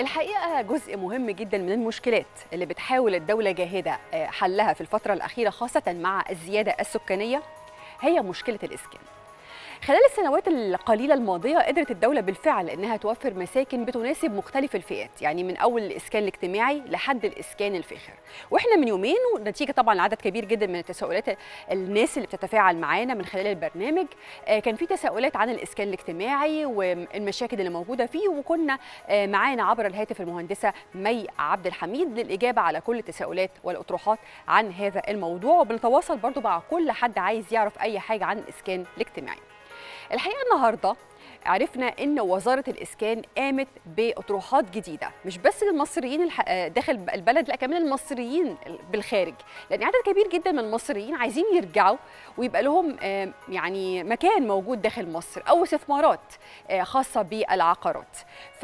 الحقيقه جزء مهم جدا من المشكلات اللي بتحاول الدوله جاهده حلها في الفتره الاخيره خاصه مع الزياده السكانيه هي مشكله الاسكان خلال السنوات القليلة الماضية قدرت الدولة بالفعل أنها توفر مساكن بتناسب مختلف الفئات يعني من أول الإسكان الاجتماعي لحد الإسكان الفاخر وإحنا من يومين ونتيجة طبعا لعدد كبير جدا من التساؤلات الناس اللي بتتفاعل معانا من خلال البرنامج كان في تساؤلات عن الإسكان الاجتماعي والمشاكل اللي موجودة فيه وكنا معانا عبر الهاتف المهندسة مي عبد الحميد للإجابة على كل التساؤلات والأطروحات عن هذا الموضوع وبنتواصل برضو مع كل حد عايز يعرف أي حاجة عن الإسكان الاجتماعي الحقيقه النهارده عرفنا ان وزاره الاسكان قامت باطروحات جديده مش بس للمصريين داخل البلد لا كمان المصريين بالخارج لان عدد كبير جدا من المصريين عايزين يرجعوا ويبقى لهم يعني مكان موجود داخل مصر او استثمارات خاصه بالعقارات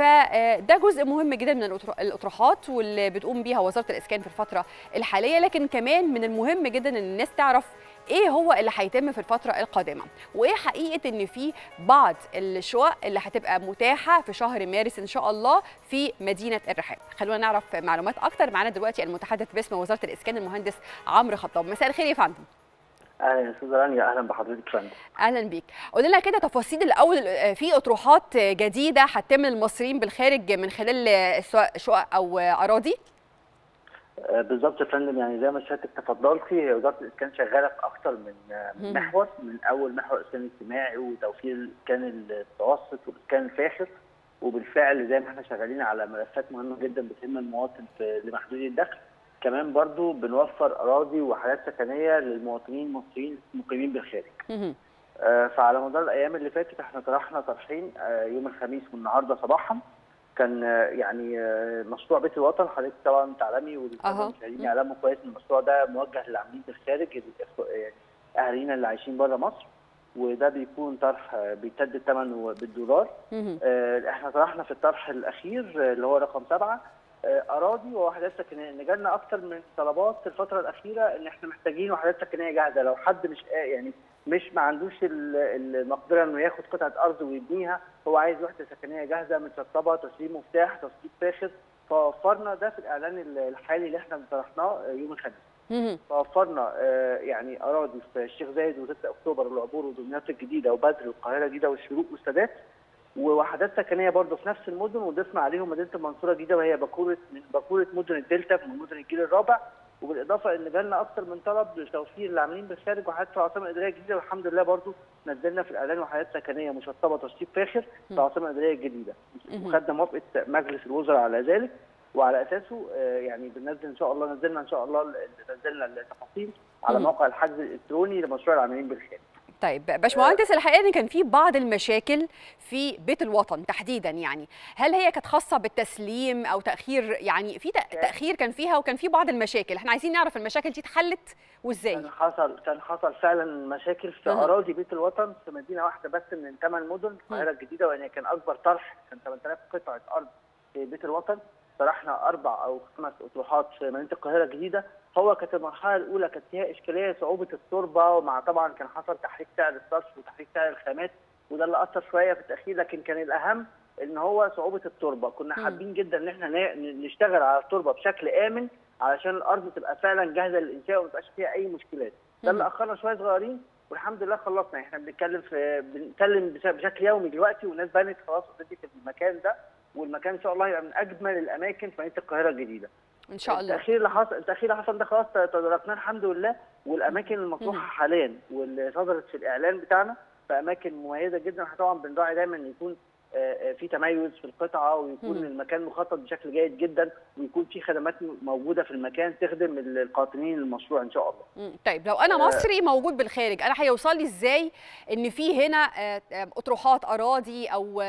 فده جزء مهم جدا من الاطروحات واللي بتقوم بيها وزاره الاسكان في الفتره الحاليه لكن كمان من المهم جدا ان الناس تعرف ايه هو اللي هيتم في الفتره القادمه وايه حقيقه ان في بعض الشقق اللي هتبقى متاحه في شهر مارس ان شاء الله في مدينه الرحاب خلونا نعرف معلومات اكتر معانا دلوقتي المتحدث باسم وزاره الاسكان المهندس عمرو خطاب مساء الخير يا فندم اهلا يا استاذه رانيا اهلا بحضرتك فندم اهلا بيك قول لنا كده تفاصيل الاول في اطروحات جديده هتتم للمصريين بالخارج من خلال سواء شقق او اراضي بالظبط يا فندم يعني زي ما سيادتك تفضلتي وزاره الاسكان شغاله في اكثر من محور من اول محور الاسكان الاجتماعي وتوفير الاسكان المتوسط والاسكان الفاخر وبالفعل زي ما احنا شغالين على ملفات مهمه جدا بتهم المواطن لمحدودي الدخل كمان برضو بنوفر اراضي وحاجات سكنيه للمواطنين المصريين المقيمين بالخارج. آه فعلى مدار الايام اللي فاتت احنا طرحنا طرحين آه يوم الخميس والنهارده صباحا كان يعني مشروع بيت الوطن حضرتك طبعا تعلمي والمشاهدين يعلموا كويس ان المشروع ده موجه للعاملين بالخارج يعني اهالينا اللي عايشين بره مصر وده بيكون طرح بيتد الثمن بالدولار آه احنا طرحنا في الطرح الاخير اللي هو رقم سبعه اراضي ووحدات سكنيه ان جالنا اكتر من طلبات في الفتره الاخيره ان احنا محتاجين وحدات سكنيه جاهزه لو حد مش يعني مش ما عندوش المقدره انه ياخد قطعه ارض ويبنيها هو عايز وحده سكنيه جاهزه متشطبه تسليم مفتاح تسليم فاخر فوفرنا ده في الاعلان الحالي اللي احنا طرحناه يوم الخميس فوفرنا يعني اراضي في الشيخ زايد و6 اكتوبر والعبور ودمياط الجديده وبدر والقاهره الجديده والشروق والسادات ووحدات سكنيه برضه في نفس المدن وضفنا عليهم مدينه المنصوره الجديده وهي باكوره من باكوره مدن الدلتا من مدن الجيل الرابع وبالاضافه ان جالنا اكثر من طلب لتوفير العاملين بالخارج وحدات في العاصمه الاداريه الجديده والحمد لله برضه نزلنا في الاعلان وحدات سكنيه مشطبه تشطيب فاخر في العاصمه الاداريه الجديده وخدنا موافقه مجلس الوزراء على ذلك وعلى اساسه يعني بننزل ان شاء الله نزلنا ان شاء الله نزلنا التفاصيل على موقع الحجز الالكتروني لمشروع العاملين بالخارج طيب باشمهندس الحقيقه ان كان في بعض المشاكل في بيت الوطن تحديدا يعني هل هي كانت خاصه بالتسليم او تاخير يعني في تاخير كان فيها وكان في بعض المشاكل احنا عايزين نعرف المشاكل دي اتحلت وازاي كان حصل كان حصل فعلا مشاكل في أه. اراضي بيت الوطن في مدينه واحده بس من ثمان مدن القاهره الجديده وان كان اكبر طرح كان 8000 قطعه ارض في بيت الوطن طرحنا اربع او خمس اطروحات في مدينه القاهره الجديده هو كانت المرحله الاولى كانت فيها اشكاليه صعوبه التربه ومع طبعا كان حصل تحريك سعر الصرف وتحريك سعر الخامات وده اللي اثر شويه في التاخير لكن كان الاهم ان هو صعوبه التربه كنا حابين جدا ان احنا نشتغل على التربه بشكل امن علشان الارض تبقى فعلا جاهزه للانشاء وما يبقاش فيها اي مشكلات ده اللي اخرنا شويه صغيرين والحمد لله خلصنا احنا بنتكلم في بنتكلم بشكل يومي دلوقتي والناس بنت خلاص اوريدي في المكان ده والمكان ان شاء الله هيبقى من اجمل الاماكن في مدينه القاهره الجديده ان شاء الله التاخير اللي حصل التاخير اللي حصل ده خلاص تداركناه الحمد لله والاماكن المطروحه حاليا واللي صدرت في الاعلان بتاعنا في اماكن مميزه جدا احنا طبعا بنراعي دايما ان يكون في تميز في القطعه ويكون مم. المكان مخطط بشكل جيد جدا ويكون في خدمات موجوده في المكان تخدم القاطنين المشروع ان شاء الله. طيب لو انا مصري موجود بالخارج انا هيوصل لي ازاي ان في هنا اطروحات اراضي او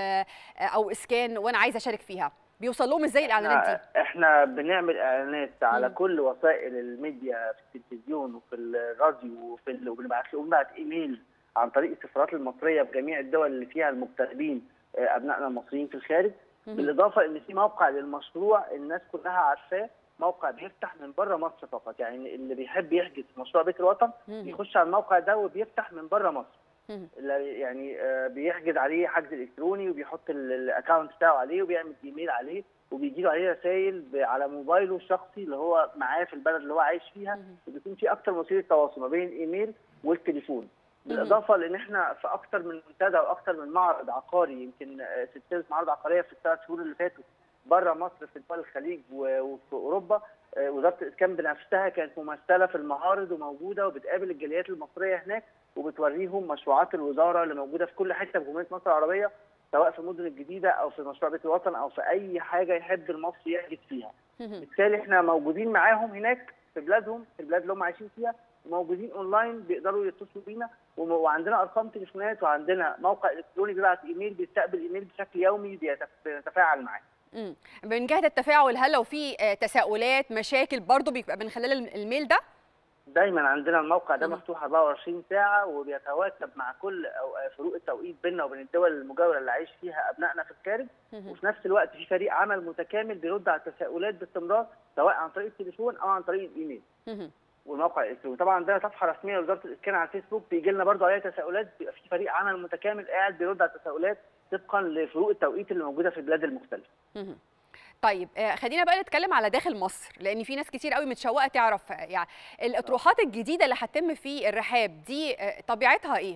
او اسكان وانا عايزه اشارك فيها؟ بيوصل لهم ازاي الاعلانات دي؟ احنا بنعمل اعلانات على مم. كل وسائل الميديا في التلفزيون وفي الراديو وفي ال... وبنبعت وبنبعت ايميل عن طريق السفارات المصريه في جميع الدول اللي فيها المغتربين ابنائنا المصريين في الخارج مم. بالاضافه ان في موقع للمشروع الناس كلها عارفاه موقع بيفتح من بره مصر فقط يعني اللي بيحب يحجز مشروع بيت الوطن مم. بيخش على الموقع ده وبيفتح من بره مصر يعني بيحجز عليه حجز الكتروني وبيحط الاكونت بتاعه عليه وبيعمل ايميل عليه وبيجي له عليه رسائل على موبايله الشخصي اللي هو معاه في البلد اللي هو عايش فيها وبيكون في اكتر وسيله تواصل ما بين الايميل والتليفون بالاضافه لان احنا في اكتر من منتدى واكتر من معرض عقاري يمكن سلسله معارض عقاريه في الثلاث شهور اللي فاتوا بره مصر في دول الخليج وفي اوروبا وزاره الاسكان بنفسها كانت ممثله في المعارض وموجوده وبتقابل الجاليات المصريه هناك وبتوريهم مشروعات الوزاره اللي موجوده في كل حته في جمهوريه مصر العربيه سواء في المدن الجديده او في مشروع بيت الوطن او في اي حاجه يحب المصري يحجز فيها. بالتالي احنا موجودين معاهم هناك في بلادهم في البلاد اللي هم عايشين فيها موجودين اونلاين بيقدروا يتصلوا بينا وعندنا ارقام تليفونات وعندنا موقع الكتروني بيبعت ايميل بيستقبل ايميل بشكل يومي بيتفاعل معاه. امم من جهه التفاعل هل لو في تساؤلات مشاكل برضه بيبقى من خلال الميل ده؟ دايما عندنا الموقع ده مفتوح 24 ساعه وبيتواكب مع كل فروق التوقيت بيننا وبين الدول المجاوره اللي عايش فيها ابنائنا في الخارج وفي نفس الوقت في فريق عمل متكامل بيرد على التساؤلات باستمرار سواء عن طريق التليفون او عن طريق الايميل. والموقع الالكتروني طبعا عندنا صفحه رسميه لوزاره الاسكان على الفيسبوك بيجي لنا برضه عليها تساؤلات بيبقى في فريق عمل متكامل قاعد بيرد على التساؤلات طبقا لفروق التوقيت اللي موجوده في البلاد المختلفه. طيب خلينا بقى نتكلم على داخل مصر لان في ناس كتير قوي متشوقه تعرف يعني الاطروحات الجديده اللي هتتم في الرحاب دي طبيعتها ايه؟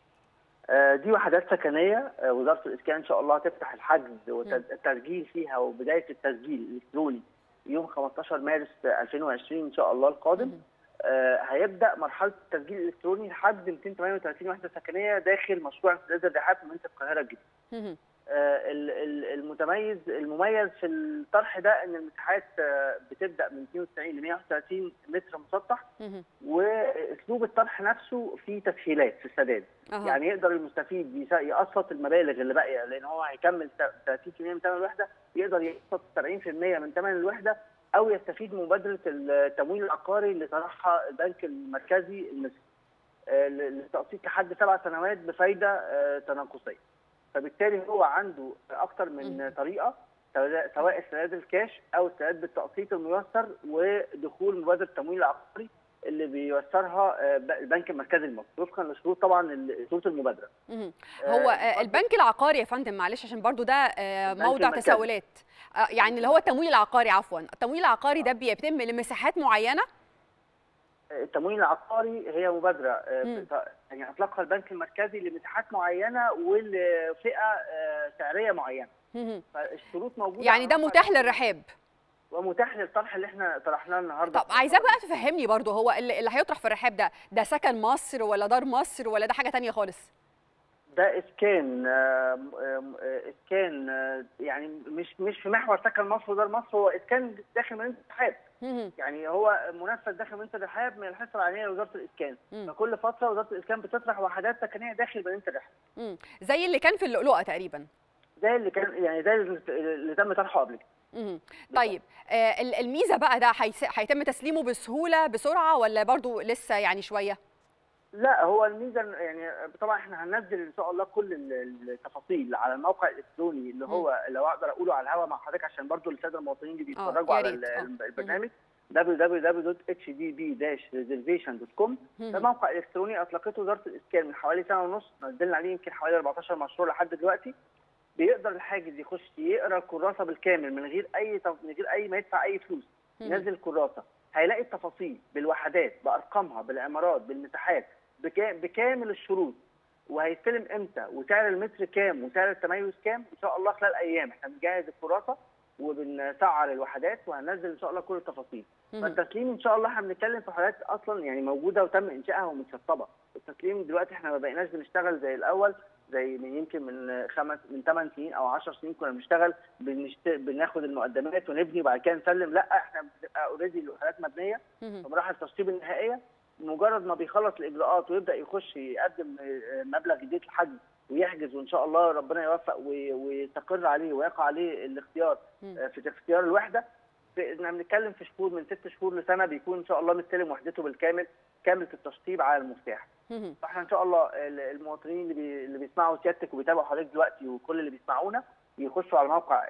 دي وحدات سكنيه وزاره الاسكان ان شاء الله هتفتح الحجز والتسجيل فيها وبدايه التسجيل الالكتروني يوم 15 مارس 2020 ان شاء الله القادم آه هيبدا مرحله التسجيل الالكتروني لحد 238 وحده سكنيه داخل مشروع امتداد الرحاب في منطقه القاهره الجديده. آه المتميز المميز في الطرح ده ان المساحات آه بتبدا من 92 ل 131 متر مسطح واسلوب الطرح نفسه فيه تسهيلات في السداد أه. يعني يقدر المستفيد يقسط المبالغ اللي باقيه لان هو هيكمل 30% من ثمن الوحده يقدر يقسط 70% من ثمن الوحده او يستفيد من مبادره التمويل العقاري اللي طرحها البنك المركزي المصري للتقسيط لحد سبع سنوات بفايده تناقصيه. فبالتالي هو عنده اكثر من طريقه سواء السداد الكاش او السداد بالتقسيط الميسر ودخول مبادره التمويل العقاري اللي بيوسرها البنك المركزي المصري وفقا لشروط طبعا شروط المبادره. هو البنك العقاري يا فندم معلش عشان برضو ده موضع تساؤلات يعني اللي هو التمويل العقاري عفوا التمويل العقاري ده بيتم لمساحات معينه؟ التمويل العقاري هي مبادره يعني اطلقها البنك المركزي لمساحات معينه ولفئه سعريه معينه. فالشروط موجوده يعني ده متاح للرحاب ومتاح للطرح اللي احنا طرحناه النهارده طب عايزاك بقى تفهمني برضو هو اللي هيطرح في الرحاب ده ده سكن مصر ولا دار مصر ولا ده حاجه ثانيه خالص ده اسكان اسكان يعني مش مش في محور سكن مصر ودار مصر هو اسكان داخل مدينه الرحاب يعني هو منفذ داخل مدينه الرحاب من الحصه العينيه لوزاره الاسكان فكل فتره وزاره الاسكان بتطرح وحدات سكنيه داخل مدينه الرحاب زي اللي كان في اللؤلؤه تقريبا زي اللي كان يعني زي اللي تم طرحه قبل كده طيب آه الميزه بقى ده هيتم تسليمه بسهوله بسرعه ولا برضو لسه يعني شويه لا هو الميزه يعني طبعا احنا هننزل ان شاء الله كل التفاصيل على الموقع الالكتروني اللي هو لو اقدر اقوله على الهواء مع حضرتك عشان برضو الساده المواطنين اللي بيتفرجوا على البرنامج www.hdb-reservation.com ده موقع الكتروني اطلقته وزاره الاسكان من حوالي سنه ونص نزلنا عليه يمكن حوالي 14 مشروع لحد دلوقتي بيقدر الحاجز يخش يقرا الكراسه بالكامل من غير اي من غير اي ما يدفع اي فلوس ينزل الكراسه هيلاقي التفاصيل بالوحدات بارقامها بالعمارات بالمساحات بكامل الشروط وهيستلم امتى وسعر المتر كام وسعر التميز كام ان شاء الله خلال ايام احنا بنجهز الكراسه وبنسعر الوحدات وهننزل ان شاء الله كل التفاصيل فالتسليم ان شاء الله احنا بنتكلم في حالات اصلا يعني موجوده وتم انشائها ومتشطبه التسليم دلوقتي احنا ما بقيناش بنشتغل زي الاول زي من يمكن من خمس من 8 سنين او 10 سنين كنا بنشتغل بنشت... بناخد المقدمات ونبني وبعد كده نسلم لا احنا بتبقى اوريدي الوحدات مبنيه في مراحل التشطيب النهائيه مجرد ما بيخلص الاجراءات ويبدا يخش يقدم مبلغ جديد الحجز ويحجز وان شاء الله ربنا يوفق ويستقر عليه ويقع عليه الاختيار في اختيار الوحده احنا بنتكلم في شهور من ست شهور لسنه بيكون ان شاء الله مستلم وحدته بالكامل كامله التشطيب على المفتاح. فاحنا ان شاء الله المواطنين اللي بي اللي بيسمعوا سيادتك وبيتابعوا حضرتك دلوقتي وكل اللي بيسمعونا يخشوا على موقع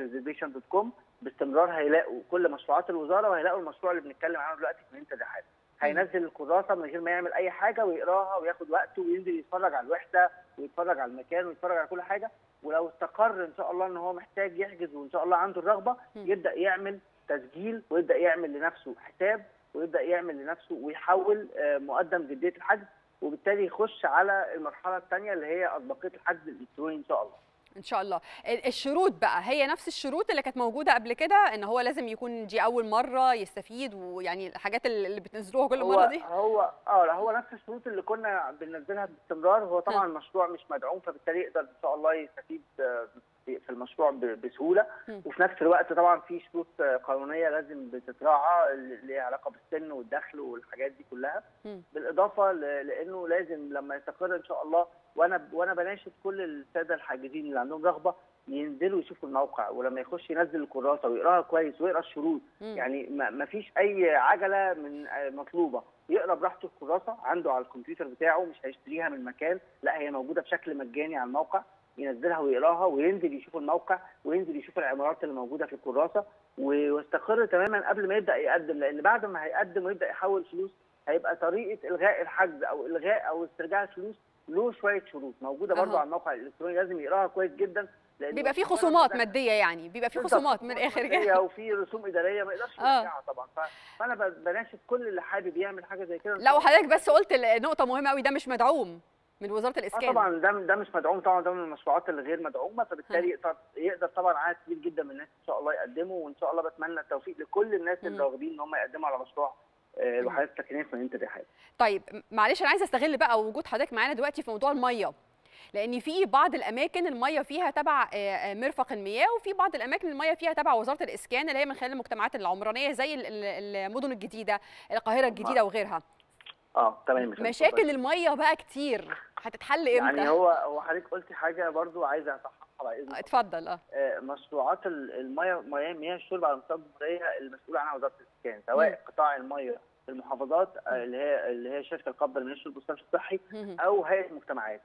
hdb-reservation.com باستمرار هيلاقوا كل مشروعات الوزاره وهيلاقوا المشروع اللي بنتكلم عنه دلوقتي في مدينه الرحاب. هينزل الكراسه من غير ما يعمل اي حاجه ويقراها وياخد وقته وينزل يتفرج على الوحده ويتفرج على المكان ويتفرج على كل حاجه ولو استقر ان شاء الله ان هو محتاج يحجز وان شاء الله عنده الرغبه يبدا يعمل تسجيل ويبدا يعمل لنفسه حساب ويبدا يعمل لنفسه ويحول مقدم جديه الحجز وبالتالي يخش على المرحله الثانيه اللي هي اسبقيه الحجز الالكتروني ان شاء الله. ان شاء الله الشروط بقى هي نفس الشروط اللي كانت موجوده قبل كده ان هو لازم يكون دي اول مره يستفيد ويعني الحاجات اللي بتنزلوها كل مره دي هو اه هو نفس الشروط اللي كنا بننزلها باستمرار هو طبعا المشروع مش مدعوم فبالتالي يقدر ان شاء الله يستفيد في المشروع بسهوله وفي نفس الوقت طبعا في شروط قانونيه لازم بتتراعى اللي ليها علاقه بالسن والدخل والحاجات دي كلها بالاضافه لانه لازم لما يستقر ان شاء الله وانا وانا بناشد كل الساده الحاجزين اللي عندهم رغبه ينزلوا يشوفوا الموقع ولما يخش ينزل الكراسه ويقراها كويس ويقرا الشروط مم. يعني ما فيش اي عجله من مطلوبه يقرا براحته الكراسه عنده على الكمبيوتر بتاعه مش هيشتريها من مكان لا هي موجوده بشكل مجاني على الموقع ينزلها ويقراها وينزل يشوف الموقع وينزل يشوف العمارات اللي موجوده في الكراسه ويستقر تماما قبل ما يبدا يقدم لان بعد ما هيقدم ويبدا يحول فلوس هيبقى طريقه الغاء الحجز او الغاء او استرجاع الفلوس له شويه شروط موجوده برضه أه. على الموقع الالكتروني لازم يقراها كويس جدا لان بيبقى في خصومات ماديه يعني بيبقى في خصومات من الاخر كده وفي رسوم اداريه ما يقدرش يرجعها طبعا فانا بناشد كل اللي حابب يعمل حاجه زي كده لا وحضرتك بس قلت نقطه مهمه قوي ده مش مدعوم من وزاره الاسكان آه طبعا ده ده مش مدعوم طبعا ده من المشروعات اللي غير مدعومه فبالتالي يقدر يقدر طبعا عدد كبير جدا من الناس ان شاء الله يقدموا وان شاء الله بتمنى التوفيق لكل الناس اللي راغبين ان هم يقدموا على مشروع الوحدات السكنيه في مدينه الرحاب. طيب معلش انا عايزه استغل بقى وجود حضرتك معانا دلوقتي في موضوع الميه. لان في بعض الاماكن الميه فيها تبع مرفق المياه وفي بعض الاماكن الميه فيها تبع وزاره الاسكان اللي هي من خلال المجتمعات العمرانيه زي المدن الجديده القاهره الجديده وغيرها. اه تمام مشاكل الميه بقى كتير هتتحل امتى؟ يعني هو هو حضرتك قلتي حاجه برضو عايزه اصححها على اذنك اتفضل اه مشروعات الميه مياه الشرب على مستوى الجمهوريه المسؤوله عنها وزاره الاسكان سواء م. قطاع الميه في المحافظات اللي هي اللي هي شركه القابضه للمياه الشرب والصرف الصحي او هيئه المجتمعات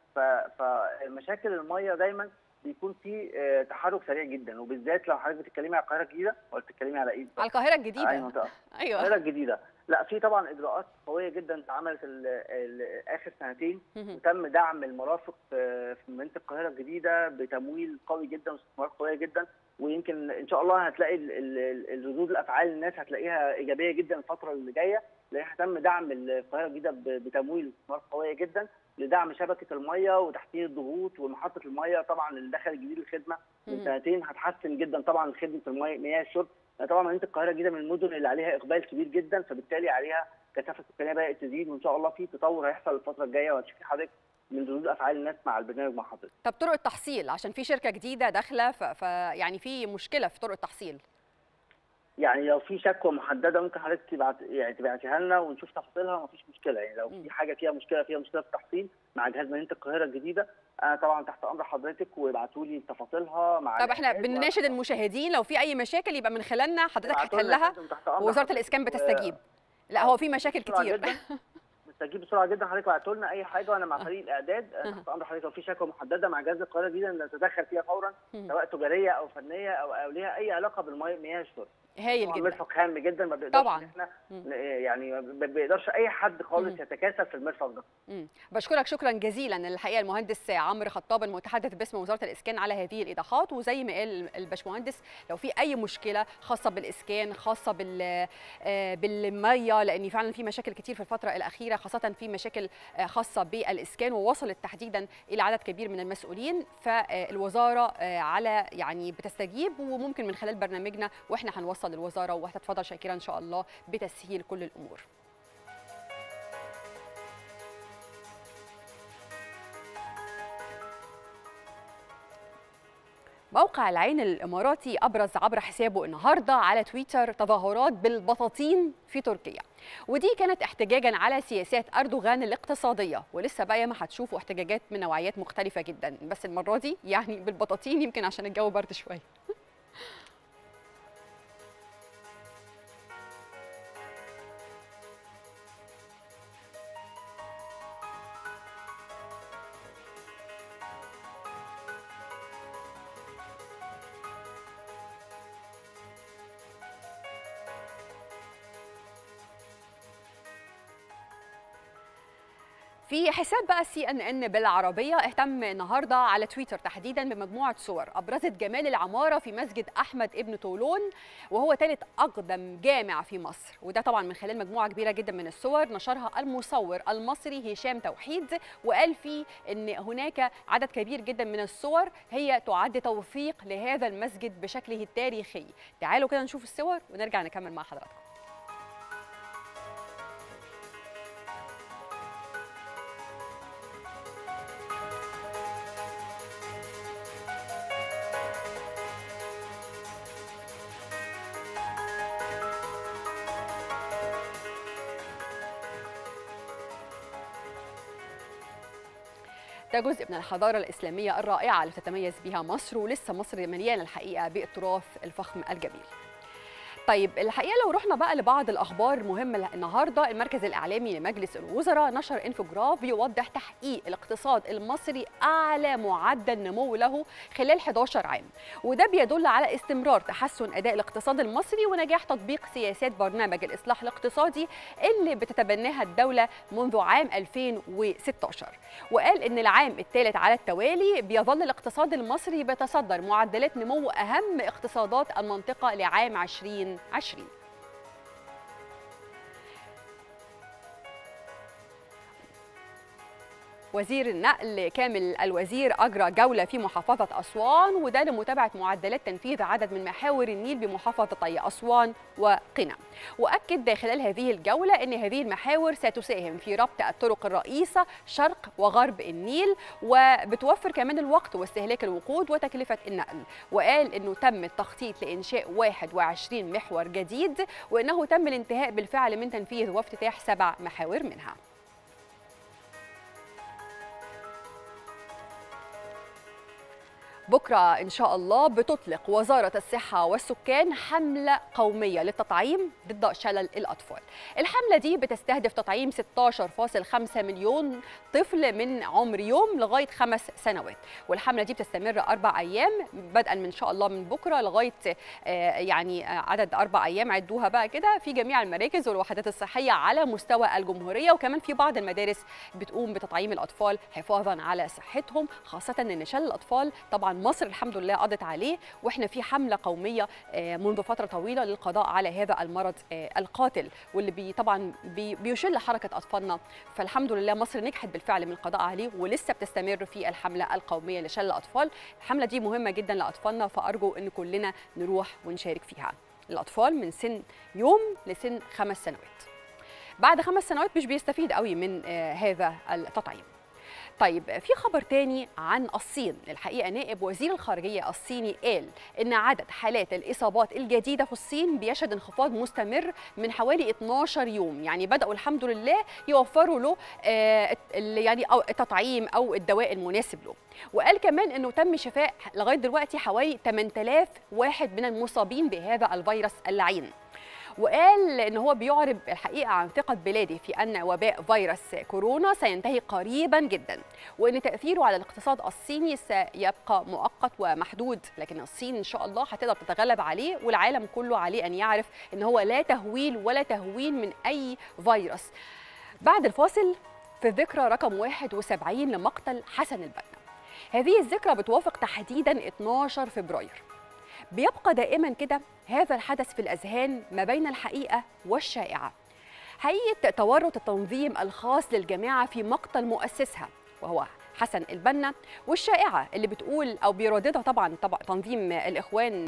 فمشاكل الميه دايما بيكون في تحرك سريع جدا وبالذات لو حضرتك بتتكلمي على القاهره الجديده ولا بتتكلمي على ايه؟ على القاهره الجديده ايوه ايوه القاهره الجديده لا في طبعا اجراءات قويه جدا اتعملت اخر سنتين وتم دعم المرافق في مدينه القاهره الجديده بتمويل قوي جدا واستثمارات قويه جدا ويمكن ان شاء الله هتلاقي الردود الافعال الناس هتلاقيها ايجابيه جدا الفتره اللي جايه لان تم دعم القاهره الجديده بتمويل واستثمارات قويه جدا لدعم شبكه الميه وتحسين الضغوط ومحطه الميه طبعا اللي دخل الجديد الخدمه من سنتين هتحسن جدا طبعا خدمه الميه مياه الشرب طبعا مدينه القاهره الجديده من المدن اللي عليها اقبال كبير جدا فبالتالي عليها كثافه سكانيه بدات تزيد وان شاء الله في تطور هيحصل الفتره الجايه وهتشوفي حضرتك من ردود افعال الناس مع البرنامج مع حضرتك. طب طرق التحصيل عشان في شركه جديده داخله فيعني في مشكله في طرق التحصيل. يعني لو في شكوى محدده ممكن حضرتك تبعت يعني تبعتيها لنا ونشوف تفاصيلها مفيش مشكله يعني لو في حاجه فيها مشكله فيها مشكله في التحصيل مع جهاز مدينه القاهره الجديده انا طبعا تحت امر حضرتك وابعتوا لي تفاصيلها مع طب احنا بنناشد المشاهدين لو في اي مشاكل يبقى من خلالنا حضرتك هتحلها ووزاره الاسكان بتستجيب. لا هو في مشاكل كتير بستجيب بسرعه جدا حضرتك بعتوا لنا اي حاجه وانا مع فريق الاعداد تحت امر حضرتك لو في شكوى محدده مع جهاز القاهره الجديده نتدخل فيها فورا سواء تجاريه او فنيه او او ليها اي علاقه بالمياه الشرب. هايل جدا المرفق هام جدا ما بيقدرش طبعا احنا يعني ما بيقدرش اي حد خالص يتكاسل في المرفق ده مم. بشكرك شكرا جزيلا الحقيقه المهندس عمرو خطاب المتحدث باسم وزاره الاسكان على هذه الايضاحات وزي ما قال الباشمهندس لو في اي مشكله خاصه بالاسكان خاصه بال بالميه لان فعلا في مشاكل كتير في الفتره الاخيره خاصه في مشاكل خاصه بالاسكان ووصلت تحديدا الى عدد كبير من المسؤولين فالوزاره على يعني بتستجيب وممكن من خلال برنامجنا واحنا هنوصل توصل للوزاره وهتتفضل شاكرا ان شاء الله بتسهيل كل الامور. موقع العين الاماراتي ابرز عبر حسابه النهارده على تويتر تظاهرات بالبطاطين في تركيا ودي كانت احتجاجا على سياسات اردوغان الاقتصاديه ولسه بقى ما هتشوفوا احتجاجات من نوعيات مختلفه جدا بس المره دي يعني بالبطاطين يمكن عشان الجو برد شويه في حساب بقى سي ان ان بالعربيه اهتم النهارده على تويتر تحديدا بمجموعه صور ابرزت جمال العماره في مسجد احمد ابن طولون وهو ثالث اقدم جامع في مصر وده طبعا من خلال مجموعه كبيره جدا من الصور نشرها المصور المصري هشام توحيد وقال فيه ان هناك عدد كبير جدا من الصور هي تعد توثيق لهذا المسجد بشكله التاريخي تعالوا كده نشوف الصور ونرجع نكمل مع حضراتكم ده جزء من الحضارة الإسلامية الرائعة اللي تتميز بها مصر ولسه مصر مليانة الحقيقة بالتراث الفخم الجميل طيب الحقيقه لو رحنا بقى لبعض الاخبار المهمه النهارده المركز الاعلامي لمجلس الوزراء نشر انفوجراف بيوضح تحقيق الاقتصاد المصري اعلى معدل نمو له خلال 11 عام وده بيدل على استمرار تحسن اداء الاقتصاد المصري ونجاح تطبيق سياسات برنامج الاصلاح الاقتصادي اللي بتتبناها الدوله منذ عام 2016 وقال ان العام الثالث على التوالي بيظل الاقتصاد المصري بيتصدر معدلات نمو اهم اقتصادات المنطقه لعام 20 2020 وزير النقل كامل الوزير أجرى جولة في محافظة أسوان وده لمتابعة معدلات تنفيذ عدد من محاور النيل بمحافظتي أسوان وقنا وأكد خلال هذه الجولة أن هذه المحاور ستساهم في ربط الطرق الرئيسة شرق وغرب النيل وبتوفر كمان الوقت واستهلاك الوقود وتكلفة النقل وقال أنه تم التخطيط لإنشاء 21 محور جديد وأنه تم الانتهاء بالفعل من تنفيذ وافتتاح سبع محاور منها بكرة إن شاء الله بتطلق وزارة الصحة والسكان حملة قومية للتطعيم ضد شلل الأطفال الحملة دي بتستهدف تطعيم 16.5 مليون طفل من عمر يوم لغاية خمس سنوات والحملة دي بتستمر أربع أيام بدءا من شاء الله من بكرة لغاية يعني عدد أربع أيام عدوها بقى كده في جميع المراكز والوحدات الصحية على مستوى الجمهورية وكمان في بعض المدارس بتقوم بتطعيم الأطفال حفاظا على صحتهم خاصة إن شلل الأطفال طبعا مصر الحمد لله قضت عليه واحنا في حمله قوميه منذ فتره طويله للقضاء على هذا المرض القاتل واللي بي طبعا بي بيشل حركه اطفالنا فالحمد لله مصر نجحت بالفعل من القضاء عليه ولسه بتستمر في الحمله القوميه لشل الاطفال الحمله دي مهمه جدا لاطفالنا فارجو ان كلنا نروح ونشارك فيها الاطفال من سن يوم لسن خمس سنوات بعد خمس سنوات مش بيستفيد قوي من هذا التطعيم طيب في خبر تاني عن الصين الحقيقه نائب وزير الخارجيه الصيني قال ان عدد حالات الاصابات الجديده في الصين بيشهد انخفاض مستمر من حوالي 12 يوم يعني بداوا الحمد لله يوفروا له آه يعني أو التطعيم او الدواء المناسب له وقال كمان انه تم شفاء لغايه دلوقتي حوالي 8000 واحد من المصابين بهذا الفيروس اللعين وقال ان هو بيعرب الحقيقه عن ثقه بلاده في ان وباء فيروس كورونا سينتهي قريبا جدا وان تاثيره على الاقتصاد الصيني سيبقى مؤقت ومحدود لكن الصين ان شاء الله هتقدر تتغلب عليه والعالم كله عليه ان يعرف ان هو لا تهويل ولا تهوين من اي فيروس بعد الفاصل في الذكرى رقم 71 لمقتل حسن البنا هذه الذكرى بتوافق تحديدا 12 فبراير بيبقى دائما كده هذا الحدث في الاذهان ما بين الحقيقه والشائعه حقيقه تورط التنظيم الخاص للجماعه في مقتل مؤسسها وهو حسن البنا والشائعه اللي بتقول او بيرددها طبعا طبعا تنظيم الاخوان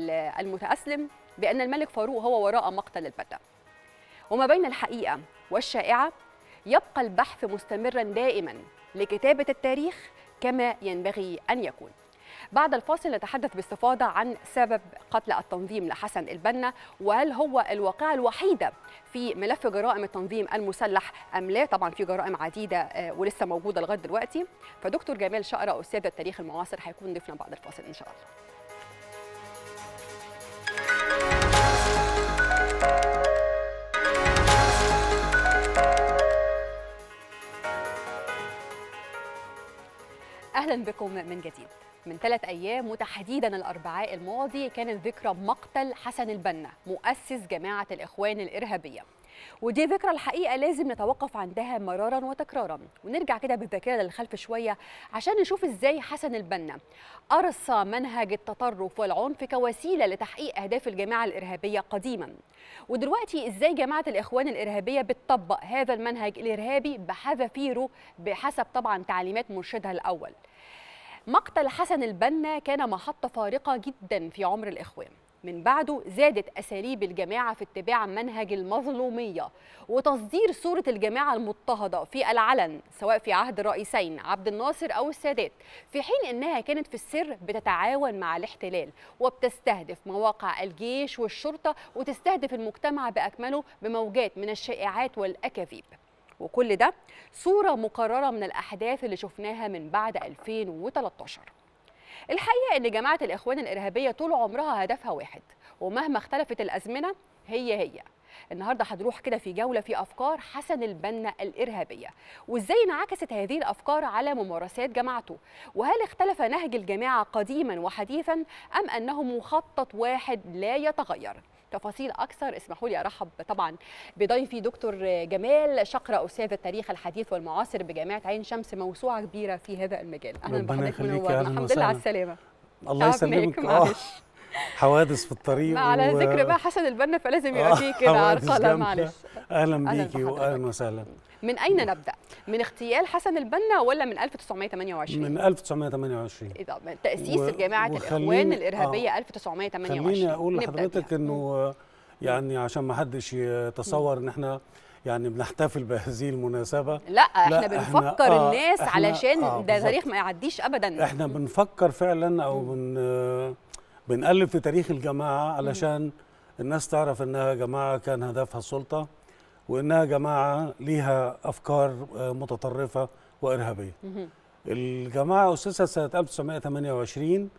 المتاسلم بان الملك فاروق هو وراء مقتل البنا وما بين الحقيقه والشائعه يبقى البحث مستمرا دائما لكتابه التاريخ كما ينبغي ان يكون بعد الفاصل نتحدث باستفاضة عن سبب قتل التنظيم لحسن البنا وهل هو الواقعة الوحيدة في ملف جرائم التنظيم المسلح أم لا طبعا في جرائم عديدة ولسه موجودة لغاية دلوقتي فدكتور جمال شقرة أستاذ التاريخ المعاصر هيكون ضيفنا بعد الفاصل إن شاء الله أهلا بكم من جديد من ثلاث أيام وتحديدا الأربعاء الماضي كانت ذكرى مقتل حسن البنا مؤسس جماعة الإخوان الإرهابية ودي ذكرى الحقيقه لازم نتوقف عندها مرارا وتكرارا ونرجع كده بالذاكره للخلف شويه عشان نشوف ازاي حسن البنا ارسى منهج التطرف والعنف كوسيله لتحقيق اهداف الجماعه الارهابيه قديما ودلوقتي ازاي جماعه الاخوان الارهابيه بتطبق هذا المنهج الارهابي بحذافيره بحسب طبعا تعليمات مرشدها الاول مقتل حسن البنا كان محطه فارقه جدا في عمر الاخوان من بعده زادت أساليب الجماعة في اتباع منهج المظلومية وتصدير صورة الجماعة المضطهدة في العلن سواء في عهد الرئيسين عبد الناصر أو السادات في حين أنها كانت في السر بتتعاون مع الاحتلال وبتستهدف مواقع الجيش والشرطة وتستهدف المجتمع بأكمله بموجات من الشائعات والأكاذيب وكل ده صورة مقررة من الأحداث اللي شفناها من بعد 2013 الحقيقه ان جماعه الاخوان الارهابيه طول عمرها هدفها واحد ومهما اختلفت الازمنه هي هي النهارده هنروح كده في جوله في افكار حسن البنا الارهابيه وازاي انعكست هذه الافكار على ممارسات جماعته وهل اختلف نهج الجماعه قديما وحديثا ام انه مخطط واحد لا يتغير تفاصيل اكثر اسمحوا لي ارحب طبعا بضيفي دكتور جمال شقرة استاذ التاريخ الحديث والمعاصر بجامعه عين شمس موسوعه كبيره في هذا المجال اهلا بحضرتك منورنا الحمد لله على السلامه الله يسلمك معلش حوادث في الطريق على و... ذكر بقى حسن البنا فلازم يبقى فيه كده عرقله معلش اهلا بيكي واهلا وسهلا من اين نبدا؟ من اغتيال حسن البنا ولا من 1928؟ من 1928 ايه ده من تاسيس و... جماعه الاخوان الارهابيه آه 1928 خليني اقول لحضرتك انه يعني عشان ما حدش يتصور ان احنا يعني بنحتفل بهذه المناسبة لا احنا لا بنفكر احنا الناس احنا علشان آه ده تاريخ ما يعديش ابدا احنا بنفكر فعلا او بن بنقلب في تاريخ الجماعة علشان الناس تعرف انها جماعة كان هدفها السلطة وانها جماعة ليها افكار متطرفة وارهابية الجماعة أسست سنة 1928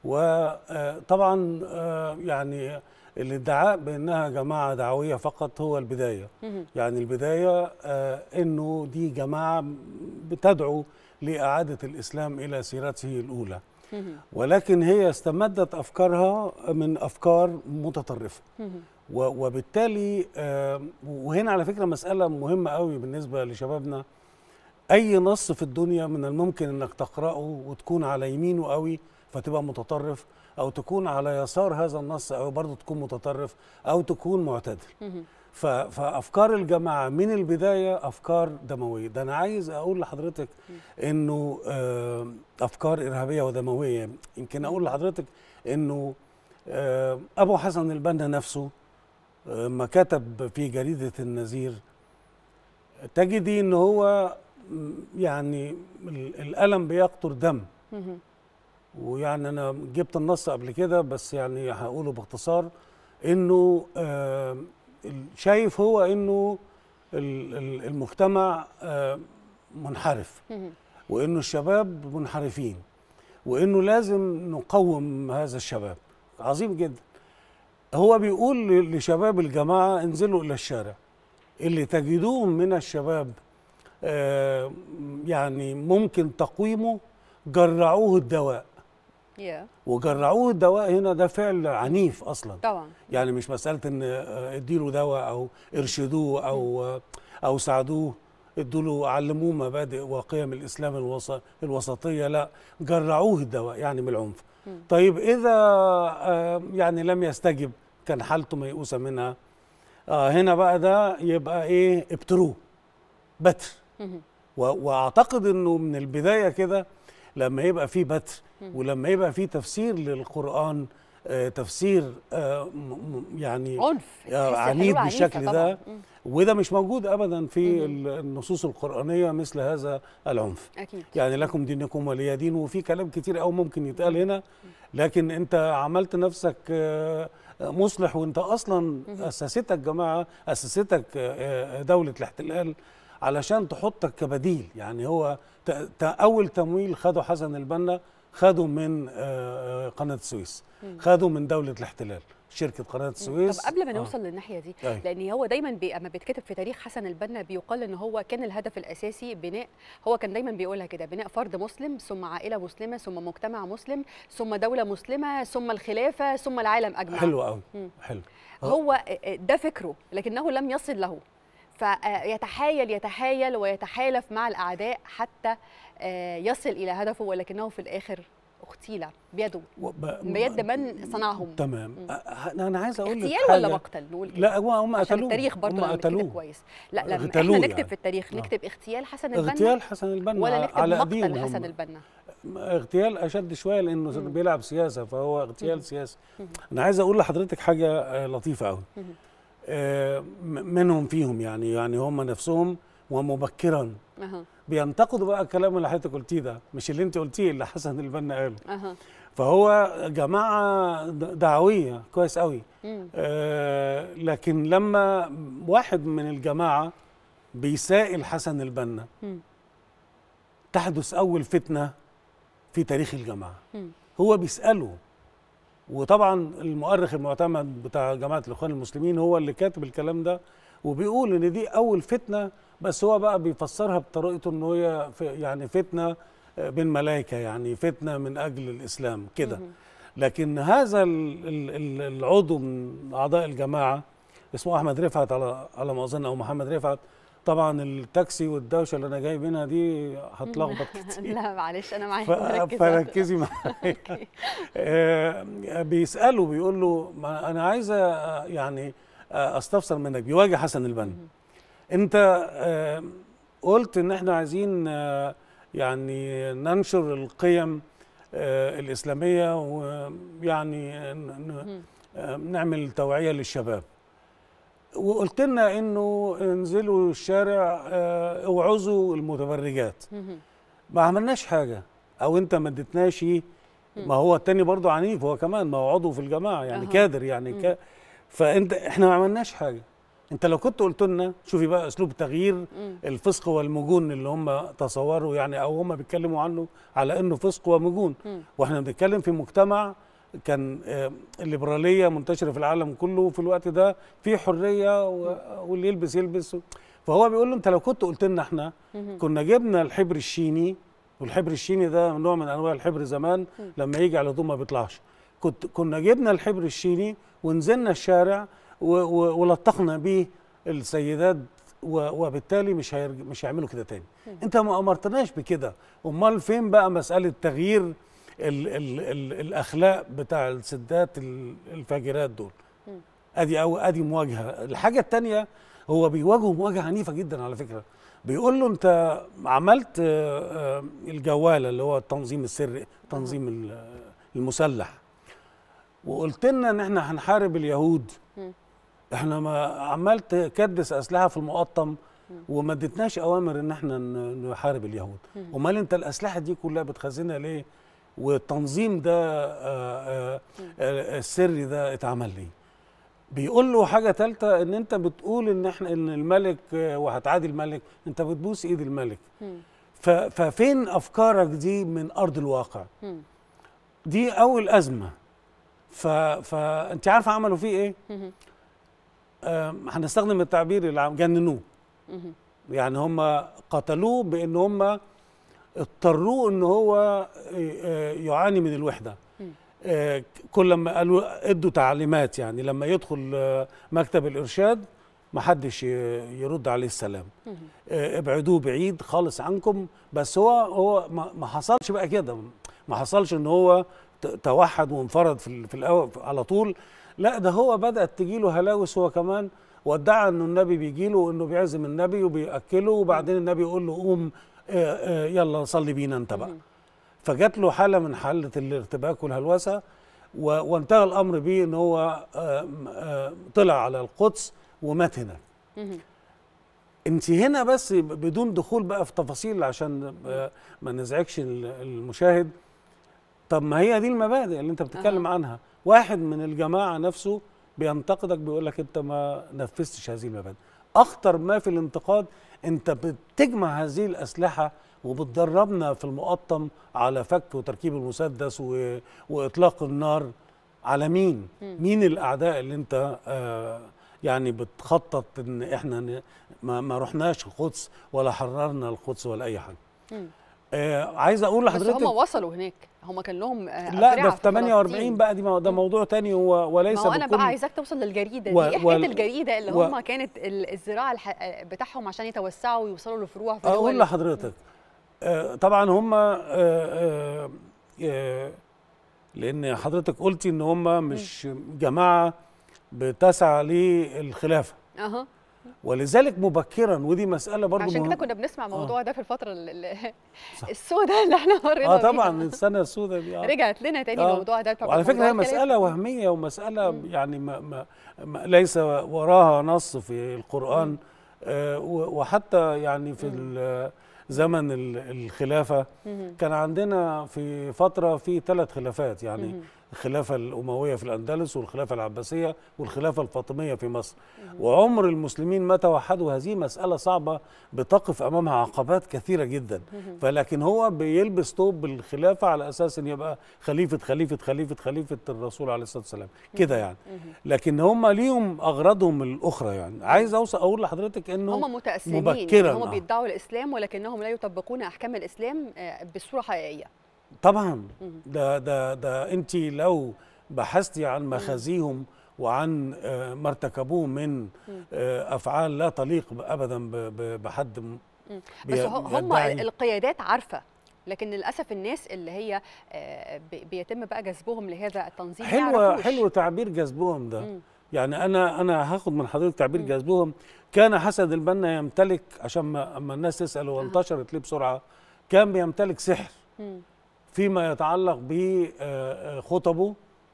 وطبعا يعني الادعاء بانها جماعه دعويه فقط هو البدايه يعني البدايه آه انه دي جماعه بتدعو لاعاده الاسلام الى سيرته الاولى ولكن هي استمدت افكارها من افكار متطرفه وبالتالي آه وهنا على فكره مساله مهمه قوي بالنسبه لشبابنا اي نص في الدنيا من الممكن انك تقراه وتكون على يمينه قوي فتبقى متطرف او تكون على يسار هذا النص او برضه تكون متطرف او تكون معتدل فافكار الجماعه من البدايه افكار دمويه ده انا عايز اقول لحضرتك انه افكار ارهابيه ودمويه يمكن اقول لحضرتك انه ابو حسن البنا نفسه ما كتب في جريده النذير تجدي ان هو يعني الالم بيقطر دم ويعني انا جبت النص قبل كده بس يعني هقوله باختصار انه آه شايف هو انه المجتمع آه منحرف وانه الشباب منحرفين وانه لازم نقوم هذا الشباب عظيم جدا هو بيقول لشباب الجماعه انزلوا الى الشارع اللي تجدوهم من الشباب آه يعني ممكن تقويمه جرعوه الدواء yeah. وجرعوه الدواء هنا ده فعل عنيف اصلا طبعا يعني مش مساله ان اديله دواء او ارشدوه او او ساعدوه ادوا له علموه مبادئ وقيم الاسلام الوسط الوسطيه لا جرعوه الدواء يعني من العنف م. طيب اذا يعني لم يستجب كان حالته ميؤوسه منها آه هنا بقى ده يبقى ايه ابتروه بتر واعتقد انه من البدايه كده لما يبقى في بتر ولما يبقى في تفسير للقرآن آه تفسير آه يعني عنف آه عنيد بالشكل ده وده مش موجود ابدا في النصوص القرآنية مثل هذا العنف أكيد. يعني لكم دينكم ولي دين وفي كلام كتير قوي ممكن يتقال هنا لكن انت عملت نفسك مصلح وانت اصلا اسستك جماعه اسستك دوله الاحتلال علشان تحطك كبديل يعني هو اول تمويل خده حسن البنا خدوا من قناه السويس خدوا من دوله الاحتلال شركه قناه السويس طب قبل ما نوصل آه. للناحيه دي أي. لان هو دايما بي... اما بيتكتب في تاريخ حسن البنا بيقال ان هو كان الهدف الاساسي بناء هو كان دايما بيقولها كده بناء فرد مسلم ثم عائله مسلمه ثم مجتمع مسلم ثم دوله مسلمه ثم الخلافه ثم العالم اجمع حلو قوي حلو هو ده فكره لكنه لم يصل له فيتحايل يتحايل ويتحالف مع الاعداء حتى آه، يصل الى هدفه ولكنه في الاخر اغتيل بيده وب- بيد من صنعهم تمام مم. أ- انا عايز اقول لك اغتيال حاجة. ولا مقتل نقول كده لا هم هم عشان قتلوه التاريخ برضه هم لما نكتب قتلوه كويس لا لما اغتالوه احنا نكتب يعني. في التاريخ آه. نكتب اغتيال حسن البنا اغتيال حسن البنا ولا نكتب على مقتل ايديهم حسن هم. البنا اغتيال اشد شويه لانه مم. بيلعب سياسه فهو اغتيال مم. سياسي مم. انا عايز اقول لحضرتك حاجه آه، لطيفه قوي مم. منهم فيهم يعني يعني هم نفسهم ومبكرا اها بينتقدوا بقى الكلام اللي حضرتك قلتيه ده مش اللي انت قلتيه اللي حسن البنا قاله اها فهو جماعه د- دعويه كويس قوي مم. آه لكن لما واحد من الجماعه بيسائل حسن البنا مم. تحدث اول فتنه في تاريخ الجماعه مم. هو بيساله وطبعا المؤرخ المعتمد بتاع جماعه الاخوان المسلمين هو اللي كاتب الكلام ده وبيقول ان دي اول فتنه بس هو بقى بيفسرها بطريقته ان هي ف- يعني فتنه آه، بين ملائكه يعني فتنه من اجل الاسلام كده مم. لكن هذا ال- ال- ال- العضو من اعضاء الجماعه اسمه احمد رفعت على على ما اظن او محمد رفعت طبعا التاكسي والدوشه اللي انا جاي منها دي هتلخبط كتير لا معلش انا معاك ف- مركزة. فركزي معايا أوكي. آه، بيساله بيقول له ما انا عايز آه، يعني آه، استفسر منك بيواجه حسن البنا انت آه، قلت ان احنا عايزين آه، يعني ننشر القيم آه، الاسلاميه ويعني ن- ن- مم. آه، نعمل توعيه للشباب وقلت لنا انه انزلوا الشارع آه، اوعظوا المتبرجات مم. ما عملناش حاجه او انت ما اديتناش ما هو التاني برضه عنيف هو كمان ما هو عضو في الجماعه يعني أها. كادر يعني مم. ك... فانت احنا ما عملناش حاجه انت لو كنت قلت لنا شوفي بقى اسلوب تغيير مم. الفسق والمجون اللي هم تصوروا يعني او هم بيتكلموا عنه على انه فسق ومجون مم. واحنا بنتكلم في مجتمع كان آه، الليبراليه منتشره في العالم كله وفي الوقت ده في حريه و... واللي يلبس يلبس فهو بيقول له انت لو كنت قلت لنا احنا مم. كنا جبنا الحبر الشيني والحبر الشيني ده نوع من انواع الحبر زمان مم. لما يجي على طول ما بيطلعش كنت كنا جبنا الحبر الشيني ونزلنا الشارع و و ولطخنا بيه السيدات و وبالتالي مش هيرج... مش هيعملوا كده تاني مم. انت ما امرتناش بكده امال فين بقى مساله تغيير ال ال ال الاخلاق بتاع السدات ال- الفاجرات دول مم. ادي او ادي مواجهه الحاجه الثانيه هو بيواجهه مواجهه عنيفه جدا على فكره بيقول له انت عملت آه، آه، الجواله اللي هو التنظيم السري التنظيم ال- المسلح وقلت لنا ان احنا هنحارب اليهود مم. احنا ما عمال تكدس اسلحه في المقطم وما اديتناش اوامر ان احنا ن- نحارب اليهود مم. امال انت الاسلحه دي كلها بتخزنها ليه والتنظيم ده آه، آه، آه، السري ده اتعمل ليه بيقول له حاجه ثالثه ان انت بتقول ان احنا ان الملك آه، وهتعادي الملك انت بتبوس ايد الملك مم. ف- ففين افكارك دي من ارض الواقع مم. دي اول ازمه ف... فانت عارفه عملوا فيه ايه مم. آم، هنستخدم التعبير اللي عم جننوه مم. يعني هم قتلوه بان هم اضطروه ان هو آه، يعاني من الوحده مم. آه، كل لما قالوا ادوا تعليمات يعني لما يدخل آه، مكتب الارشاد ما حدش ي- يرد عليه السلام مم. آه، ابعدوه بعيد خالص عنكم بس هو هو ما ما حصلش بقى كده ما حصلش ان هو ت- توحد وانفرد في ال- في الأول على طول لا ده هو بدات تجيله هلاوس هو كمان وادعى انه النبي بيجي له انه بيعزم النبي وبياكله وبعدين النبي يقول له قوم آه، آه، يلا صلي بينا انت بقى مم. فجات له حاله من حاله الارتباك والهلوسه و- وانتهى الامر بيه ان هو آه، آه، طلع على القدس ومات هناك مم. انت هنا بس بدون دخول بقى في تفاصيل عشان آه، ما نزعجش ال- المشاهد طب ما هي دي المبادئ اللي انت بتتكلم أها. عنها واحد من الجماعه نفسه بينتقدك بيقول لك انت ما نفذتش هذه المبادئ اخطر ما في الانتقاد انت بتجمع هذه الاسلحه وبتدربنا في المقطم على فك وتركيب المسدس و... واطلاق النار على مين مم. مين الاعداء اللي انت آه يعني بتخطط ان احنا ن... ما, ما رحناش القدس ولا حررنا القدس ولا اي حاجه مم. آه عايز اقول بس لحضرتك هم وصلوا هناك هم كان لهم آه، لا أدرعة ده في 48 فلسطين. بقى دي مو- ده موضوع تاني و- وليس ما هو انا بكل بقى عايزاك توصل للجريده دي و- ايه حكايه وال- الجريده اللي و- هم كانت ال- الزراعه الح... بتاعهم عشان يتوسعوا ويوصلوا لفروع في اقول دول لحضرتك آه طبعا هم آه آه آه لان حضرتك قلتي ان هم مش جماعه بتسعى للخلافه اها ولذلك مبكرا ودي مساله برضو عشان كده مهم- كنا بنسمع الموضوع ده في الفتره ال- ال- السوداء اللي احنا مرينا اه بيها. طبعا السنه السوداء دي آه. رجعت لنا تاني آه. الموضوع ده بتاع وعلى فكره موضوع هي الخلافة. مساله وهميه ومساله يعني ما ما ما ليس وراها نص في القران آه و- وحتى يعني في ال- زمن ال- الخلافه مهم. كان عندنا في فتره في ثلاث خلافات يعني مهم. الخلافه الامويه في الاندلس والخلافه العباسيه والخلافه الفاطميه في مصر وعمر المسلمين ما توحدوا هذه مساله صعبه بتقف امامها عقبات كثيره جدا فلكن هو بيلبس ثوب الخلافه على اساس ان يبقى خليفه خليفه خليفه خليفه الرسول عليه الصلاه والسلام كده يعني لكن هم ليهم اغراضهم الاخرى يعني عايز اوصل اقول لحضرتك انه هم متأسلمين مبكراً، يعني هم آه. بيدعوا الإسلام ولكنهم لا يطبقون أحكام الإسلام آه، بصورة حقيقية طبعا ده ده ده انت لو بحثتي عن مخازيهم وعن آه، ما ارتكبوه من آه، افعال لا تليق ابدا ب- ب- بحد م- بس بي- ه- هم بيدعي. القيادات عارفة لكن للأسف الناس اللي هي آه، بي- بيتم بقى جذبهم لهذا التنظيم ما حلوه يعرفوش. حلو تعبير جذبهم ده يعني انا انا هاخد من حضرتك تعبير جذبهم كان حسن البنا يمتلك عشان ما اما الناس تسال وانتشرت ليه بسرعه كان بيمتلك سحر مم. فيما يتعلق بخطبه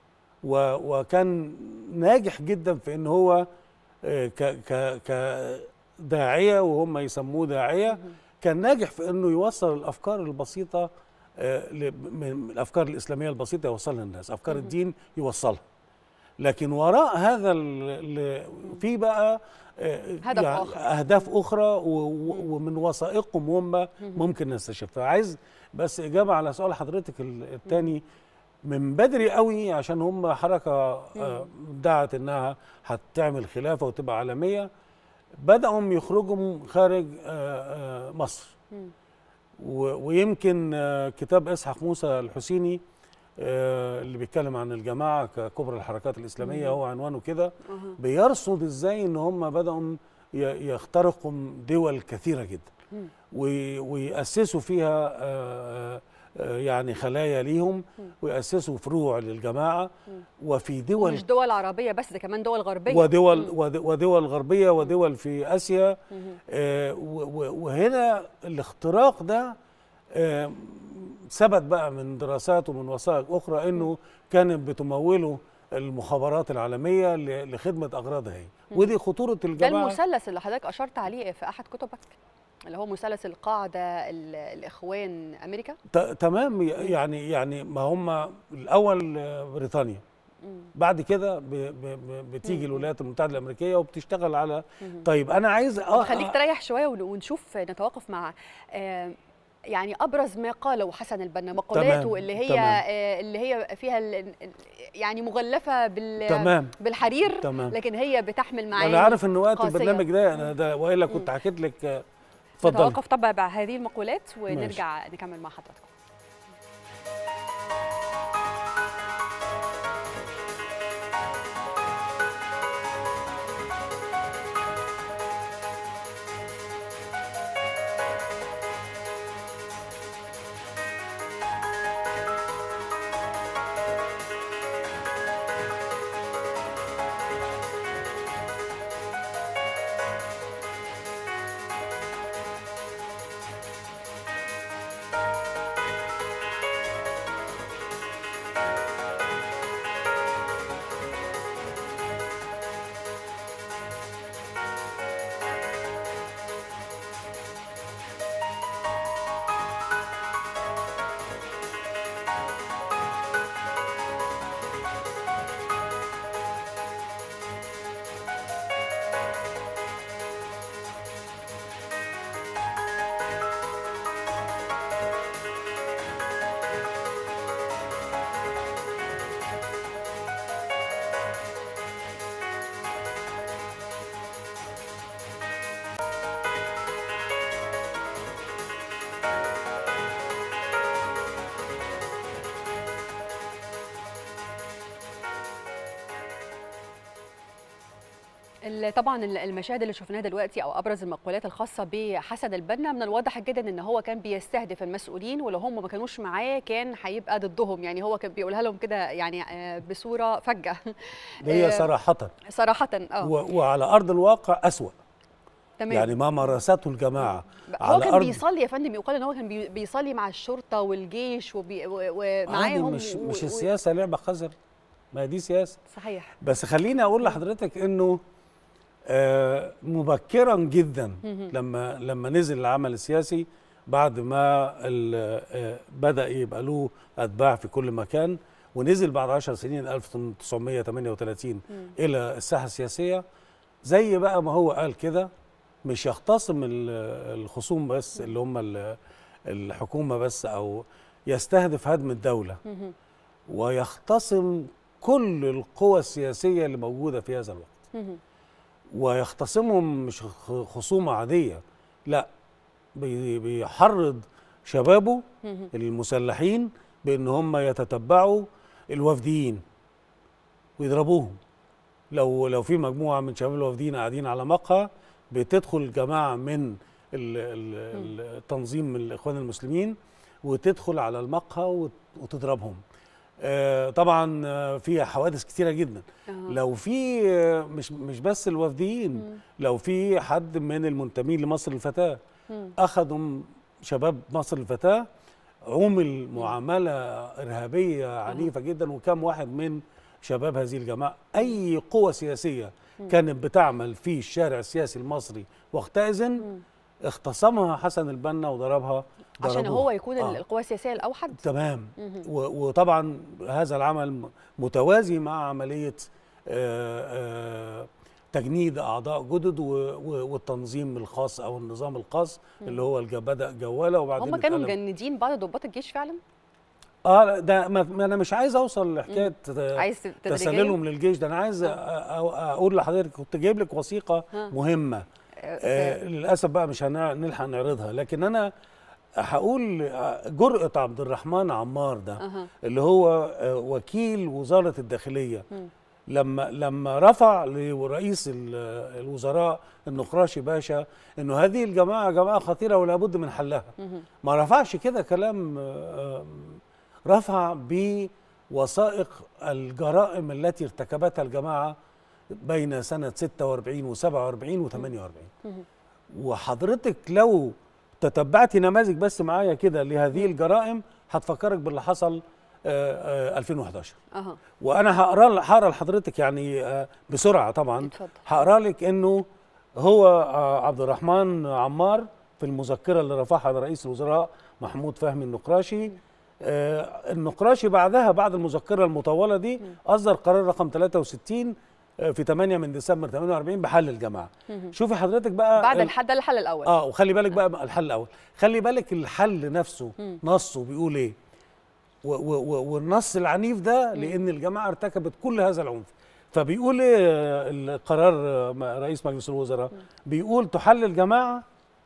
وكان ناجح جدا في ان هو آه، ك ك كداعيه وهم يسموه داعيه كان ناجح في انه يوصل الافكار البسيطه آه، ل- من الافكار الاسلاميه البسيطه يوصلها للناس افكار الدين يوصلها لكن وراء هذا ال- ال- في بقى آه، هدف آخر. اهداف اخرى و- و- ومن وثائقهم هم ممكن نستشفها عايز بس اجابه على سؤال حضرتك ال- الثاني من بدري قوي عشان هم حركه آه، ادعت انها هتعمل خلافه وتبقى عالميه بداوا يخرجوا خارج آه، آه، مصر مم. و- ويمكن آه، كتاب اسحاق موسى الحسيني آه، اللي بيتكلم عن الجماعه ككبرى الحركات الاسلاميه هو عنوانه كده أها. بيرصد ازاي ان هم بداوا ي- يخترقوا دول كثيره جدا مم. وي- ويأسسوا فيها آه، آه، يعني خلايا ليهم ويأسسوا فروع للجماعه وفي دول مش دول عربية بس ده كمان دول غربية ودول ود- ودول غربيه ودول في اسيا مم. آه، و- و- وهنا الاختراق ده آه، ثبت بقى من دراسات ومن وثائق اخرى انه كانت بتموله المخابرات العالميه ل- لخدمه اغراضها هي ودي خطوره ده الجماعه المثلث اللي حضرتك أشرت عليه في أحد كتبك اللي هو مثلث القاعدة ال- الإخوان أمريكا ت- تمام ي- يعني يعني ما هم الاول آه، بريطانيا مم. بعد كده ب- ب- ب- بتيجي الولايات المتحده الامريكيه وبتشتغل على مم. طيب انا عايز طب أ- خليك أ- تريح شويه ون- ونشوف نتوقف مع آه، يعني ابرز ما قاله حسن البنا مقالاته تمام، اللي هي تمام. آه، اللي هي فيها ال- ال- يعني مغلفه بال تمام بالحرير تمام. لكن هي بتحمل معاني انا عارف ان وقت قاسية. البرنامج ده انا ده والا كنت حكيت لك آه، اتفضل نتوقف طبعا مع هذه المقولات ونرجع نكمل مع حضراتكم ال- طبعا ال- المشاهد اللي شفناها دلوقتي او ابرز المقولات الخاصه بحسن البنا من الواضح جدا ان هو كان بيستهدف المسؤولين ولو هم ما كانوش معاه كان هيبقى ضدهم يعني هو كان بيقولها لهم كده يعني آه، بصوره فجه ده هي آه، صراحه صراحه اه و- وعلى ارض الواقع اسوا تمام يعني ما مارسته الجماعه هو على كان أرض- بيصلي يا فندم يقال ان هو كان بي- بيصلي مع الشرطه والجيش وبي- و- عادي ومعاهم مش و- مش و- السياسه لعبه خزر ما هي دي سياسه صحيح بس خليني اقول لحضرتك انه آه، مبكرا جدا لما لما نزل العمل السياسي بعد ما ال- آه، بدا يبقى له اتباع في كل مكان ونزل بعد 10 سنين 1938 الى الساحه السياسيه زي بقى ما هو قال كده مش يختصم ال- الخصوم بس اللي هم ال- الحكومه بس او يستهدف هدم الدوله مهم. ويختصم كل القوى السياسيه اللي موجوده في هذا الوقت مهم. ويختصمهم مش خ- خصومه عاديه لا بي- بيحرض شبابه مهم. المسلحين بان هم يتتبعوا الوفديين ويضربوهم لو لو في مجموعه من شباب الوفديين قاعدين على مقهى بتدخل جماعه من ال- ال- التنظيم من الاخوان المسلمين وتدخل على المقهى وت- وتضربهم آه، طبعا آه، في حوادث كتيره جدا آه. لو في آه، مش مش بس الوفديين لو في حد من المنتمين لمصر الفتاه مم. اخذوا شباب مصر الفتاه عمل معامله ارهابيه عنيفه جدا وكم واحد من شباب هذه الجماعه اي قوه سياسيه كانت بتعمل في الشارع السياسي المصري وقتئذ اختصمها حسن البنا وضربها عشان ضربوها. هو يكون آه. القوى السياسيه الاوحد تمام مهم. و- وطبعا هذا العمل م- متوازي مع عمليه آه، آه، تجنيد اعضاء جدد و- و- والتنظيم الخاص او النظام الخاص اللي هو الج- بدا جواله وبعدين هم كانوا اتقلب- مجندين بعض ضباط الجيش فعلا اه ده ما ما انا مش عايز اوصل لحكايه آه، عايز تدريجيا تسللهم للجيش ده انا عايز أ- أ- اقول لحضرتك كنت جايب لك وثيقه ها. مهمه آه للاسف بقى مش هنلحق نعرضها لكن انا هقول آه، جرأة عبد الرحمن عمار ده أها. اللي هو آه، وكيل وزارة الداخلية مم. لما لما رفع لرئيس ال- الوزراء النقراشي باشا انه هذه الجماعه جماعه خطيره ولا بد من حلها مهم. ما رفعش كده كلام آه، رفع بوثائق الجرائم التي ارتكبتها الجماعه بين سنه 46 و47 و48 وحضرتك لو تتبعتي نماذج بس معايا كده لهذه الجرائم هتفكرك باللي حصل آه، آه، 2011 اها وانا هقرا هقرا لحضرتك يعني آه، بسرعه طبعا اتفضل. هقرا لك انه هو آه، عبد الرحمن عمار في المذكره اللي رفعها لرئيس الوزراء محمود فهمي النقراشي آه، النقراشي بعدها بعد المذكره المطوله دي اصدر قرار رقم 63 آه، في 8 من ديسمبر 48 بحل الجماعه شوفي حضرتك بقى بعد ال- الحد ده الحل الاول اه وخلي بالك بقى الحل الاول خلي بالك الحل نفسه نصه بيقول ايه و و و والنص العنيف ده لان الجماعه ارتكبت كل هذا العنف فبيقول ايه آه، القرار آه، م- رئيس مجلس الوزراء بيقول تحل الجماعه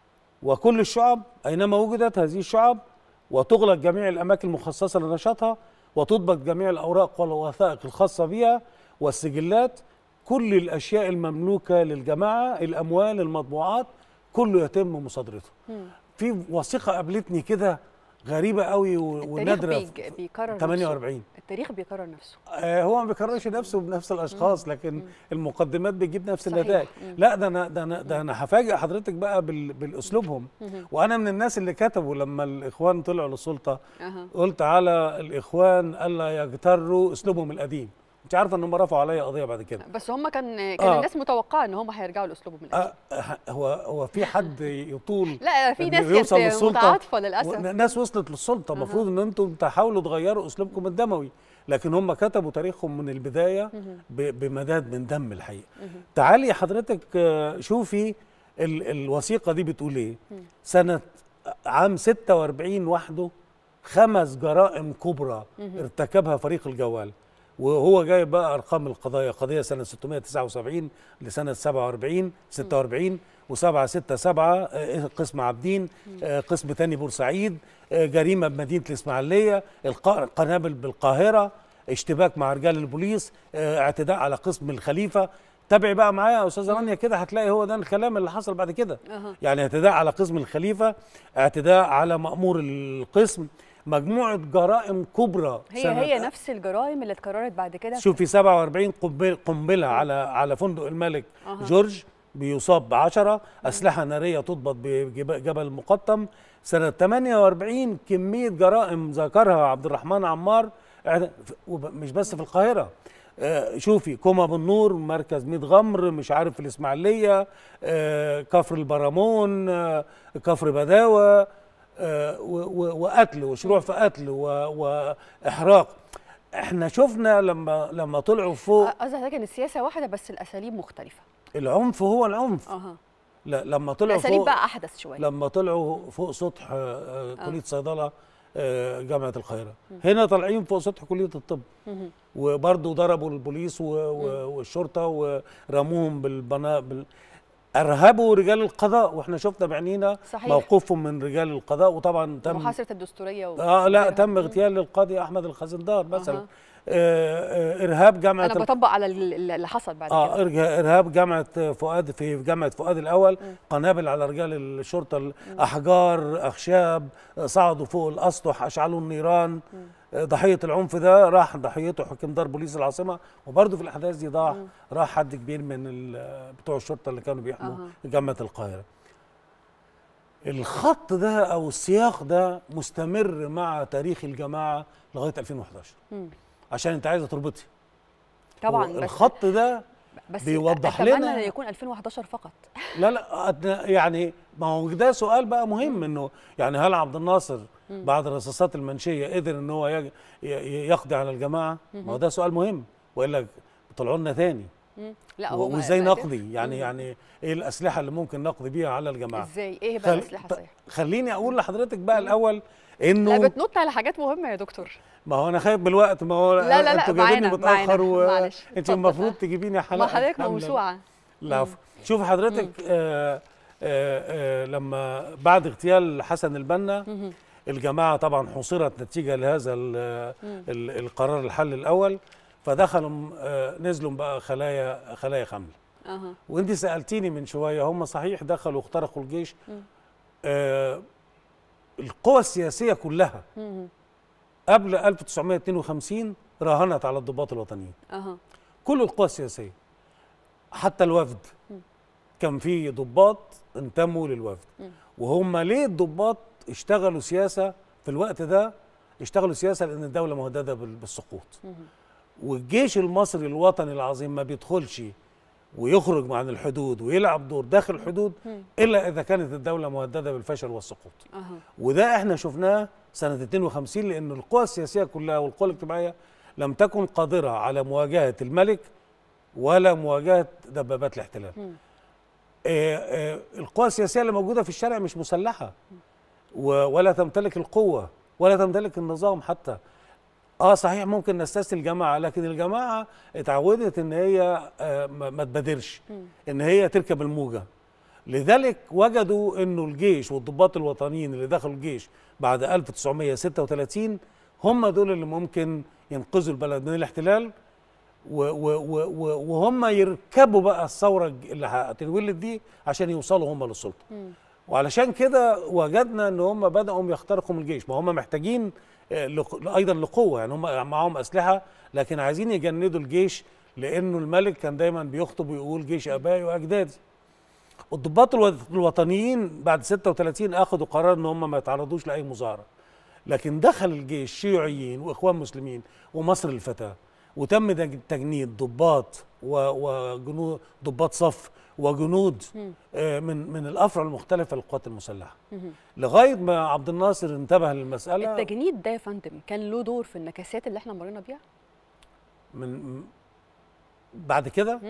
وكل الشعب اينما وجدت هذه الشعب وتغلق جميع الاماكن المخصصه لنشاطها وتضبط جميع الاوراق والوثائق الخاصه بها والسجلات كل الاشياء المملوكه للجماعه الاموال المطبوعات كله يتم مصادرته في وثيقه قابلتني كده غريبه قوي و- التاريخ ونادره بيج- بيكرر نفسه. 48 التاريخ بيكرر نفسه آه، هو ما بيكررش نفسه بنفس الاشخاص لكن المقدمات بتجيب نفس صحيح. النتائج مم. لا ده انا ده انا ده انا هفاجئ حضرتك بقى بال- بالاسلوبهم وانا من الناس اللي كتبوا لما الاخوان طلعوا للسلطه اها قلت على الاخوان الا يغتروا اسلوبهم القديم انت عارفه انهم رفعوا عليا قضيه بعد كده بس هم كان كان آه. الناس متوقعه ان هم هيرجعوا لاسلوبهم القديم آه هو هو في حد يطول لا في إن ناس يوصل كانت للسلطة متعاطفه للاسف ناس وصلت للسلطه المفروض ان انتم تحاولوا تغيروا اسلوبكم الدموي لكن هم كتبوا تاريخهم من البدايه ب- بمداد من دم الحقيقه تعالي حضرتك آه، شوفي ال- الوثيقه دي بتقول ايه سنه عام 46 وحده خمس جرائم كبرى ارتكبها فريق الجوال وهو جايب بقى ارقام القضايا قضيه سنه 679 لسنه 47 46 و7 6 7 قسم عابدين آه، قسم تاني بورسعيد آه، جريمه بمدينه الاسماعيليه القاء قنابل بالقاهره اشتباك مع رجال البوليس آه، اعتداء على قسم الخليفه تابعي بقى معايا يا استاذه رانيا كده هتلاقي هو ده الكلام اللي حصل بعد كده أها. يعني اعتداء على قسم الخليفه اعتداء على مامور القسم مجموعه جرائم كبرى هي سنة- هي نفس الجرائم اللي اتكررت بعد كده شوفي 47 قنبله قنبله على على فندق الملك أها. جورج بيصاب بعشرة أسلحة نارية تضبط بجبل المقطم سنة 48 كمية جرائم ذكرها عبد الرحمن عمار إعد- وب- مش بس في القاهرة آه، شوفي كوما بالنور مركز ميت غمر مش عارف في الإسماعيلية آه، كفر البرامون آه، كفر بداوة آه، و- و- وقتل وشروع في قتل و- وإحراق احنا شفنا لما لما طلعوا فوق قصدي حضرتك ان السياسه واحده بس الاساليب مختلفه العنف هو العنف اها لا لما طلعوا الاساليب فوق بقى احدث شويه لما طلعوا فوق سطح آه، آه، كليه صيدله آه، جامعه القاهره هنا طالعين فوق سطح كليه الطب مهم. وبرضه ضربوا البوليس و- و- والشرطه ورموهم بالبناء بال... ارهبوا رجال القضاء واحنا شفنا بعينينا صحيح. موقفهم من رجال القضاء وطبعا تم محاصره الدستوريه و... اه لا وغيرها. تم اغتيال القاضي احمد الخزندار مثلا أها. آه آه ارهاب جامعه انا بطبق على ال- اللي حصل بعد اه كده إرجا- ارهاب جامعه فؤاد في جامعه فؤاد الاول قنابل على رجال الشرطه الاحجار اخشاب آه، صعدوا فوق الاسطح اشعلوا النيران آه، ضحيه العنف ده راح ضحيته حكم دار بوليس العاصمه وبرضه في الاحداث دي ضاع راح حد كبير من ال- بتوع الشرطه اللي كانوا بيحموا أها. جامعه القاهره الخط ده او السياق ده مستمر مع تاريخ الجماعه لغايه 2011 مم. عشان انت عايزه تربطي طبعا هو بس الخط ده بس بيوضح أتمنى لنا- ان يكون 2011 فقط لا لا أتنا- يعني ما هو ده سؤال بقى مهم انه يعني هل عبد الناصر بعد الرصاصات المنشيه قدر ان هو يج- ي- ي- يقضي على الجماعه؟ ما هو ده سؤال مهم والا طلعوا لنا تاني مم. لا و- هو ما- وازاي ما قدرش. نقضي يعني يعني ايه الاسلحه اللي ممكن نقضي بيها على الجماعه؟ ازاي ايه بقى خل- الاسلحه ط- صحيح خليني اقول لحضرتك بقى الاول لا انه بتنط على حاجات مهمه يا دكتور ما هو انا خايف بالوقت ما هو لا، لا، لا، انتوا جايبيني معانا- متاخر معانا. معلش، وانت اتفضل. المفروض تجيبيني حلقه ما حضرتك كاملة. موسوعه لا شوف حضرتك آه آه آه لما بعد اغتيال حسن البنا الجماعه طبعا حصرت نتيجه لهذا ال ال القرار الحل الاول فدخلوا آه نزلوا بقى خلايا خلايا خمل اها وانت سالتيني من شويه هم صحيح دخلوا واخترقوا الجيش آه القوى السياسيه كلها مم. قبل 1952 راهنت على الضباط الوطنيين اها كل القوى السياسيه حتى الوفد كان في ضباط انتموا للوفد وهم ليه الضباط اشتغلوا سياسه في الوقت ده اشتغلوا سياسه لان الدوله مهدده بال- بالسقوط والجيش المصري الوطني العظيم ما بيدخلش ويخرج عن الحدود ويلعب دور داخل الحدود الا اذا كانت الدوله مهدده بالفشل والسقوط اها وده احنا شفناه سنة 52 لأن القوى السياسية كلها والقوى الاجتماعية لم تكن قادرة على مواجهة الملك ولا مواجهة دبابات الاحتلال آه، آه، القوى السياسية اللي موجودة في الشارع مش مسلحة و- ولا تمتلك القوة ولا تمتلك النظام حتى اه صحيح ممكن نستثني الجماعة لكن الجماعة اتعودت ان هي آه، ما ما تبادرش ان هي تركب الموجة لذلك وجدوا انه الجيش والضباط الوطنيين اللي دخلوا الجيش بعد 1936 هم دول اللي ممكن ينقذوا البلد من الاحتلال و و و و وهم يركبوا بقى الثوره الج- اللي هتتولد دي عشان يوصلوا هم للسلطه وعلشان كده وجدنا ان هم بداوا يخترقوا من الجيش ما هم محتاجين آه، لق- ايضا لقوه يعني هم معاهم اسلحه لكن عايزين يجندوا الجيش لانه الملك كان دايما بيخطب ويقول جيش ابائي واجدادي الضباط الو- الوطنيين بعد 36 اخذوا قرار ان هم ما يتعرضوش لاي مظاهره لكن دخل الجيش شيوعيين واخوان مسلمين ومصر الفتاه وتم دج- تجنيد ضباط و- وجنود ضباط صف وجنود آه، من من الافرع المختلفه للقوات المسلحه لغايه ما عبد الناصر انتبه للمساله التجنيد ده يا فندم كان له دور في النكسات اللي احنا مرينا بيها من م- بعد كده